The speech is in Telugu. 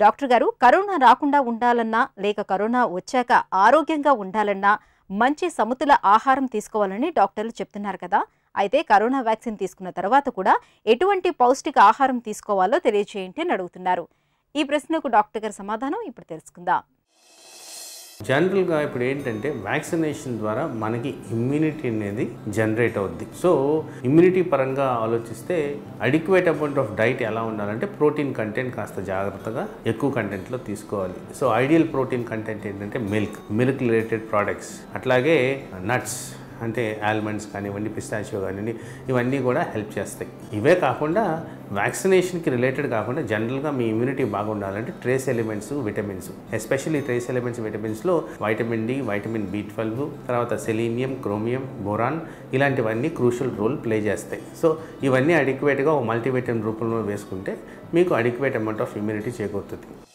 డాక్టర్ గారు కరోనా రాకుండా ఉండాలన్నా లేక కరోనా వచ్చాక ఆరోగ్యంగా ఉండాలన్నా మంచి సమతుల ఆహారం తీసుకోవాలని డాక్టర్లు చెప్తున్నారు కదా అయితే కరోనా వ్యాక్సిన్ తీసుకున్న తర్వాత కూడా ఎటువంటి పౌష్టిక ఆహారం తీసుకోవాలో తెలియజేయండి అని అడుగుతున్నారు ఈ ప్రశ్నకు డాక్టర్ గారి సమాధానం ఇప్పుడు తెలుసుకుందాం జనరల్గా ఇప్పుడు ఏంటంటే వ్యాక్సినేషన్ ద్వారా మనకి ఇమ్యూనిటీ అనేది జనరేట్ అవుద్ది సో ఇమ్యూనిటీ పరంగా ఆలోచిస్తే అడిక్వేట్ అమౌంట్ ఆఫ్ డైట్ ఎలా ఉండాలంటే ప్రోటీన్ కంటెంట్ కాస్త జాగ్రత్తగా ఎక్కువ కంటెంట్లో తీసుకోవాలి సో ఐడియల్ ప్రోటీన్ కంటెంట్ ఏంటంటే మిల్క్ మిల్క్ రిలేటెడ్ ప్రోడక్ట్స్ అట్లాగే నట్స్ అంటే ఆల్మండ్స్ కానివ్వండి పిస్టాచియో కానివ్వండి ఇవన్నీ కూడా హెల్ప్ చేస్తాయి ఇవే కాకుండా వ్యాక్సినేషన్కి రిలేటెడ్ కాకుండా జనరల్గా మీ ఇమ్యూనిటీ బాగుండాలంటే trace elements vitamins especially trace elements విటమిన్స్లో vitamin D vitamin B twelve తర్వాత సెలీనియం క్రోమియం బోరాన్ ఇలాంటివన్నీ క్రూషల్ రోల్ ప్లే చేస్తాయి సో ఇవన్నీ అడిక్వేట్గా ఒక మల్టీవిటమిన్ రూపంలో వేసుకుంటే మీకు అడిక్వేట్ అమౌంట్ ఆఫ్ ఇమ్యూనిటీ చేకూరుతుంది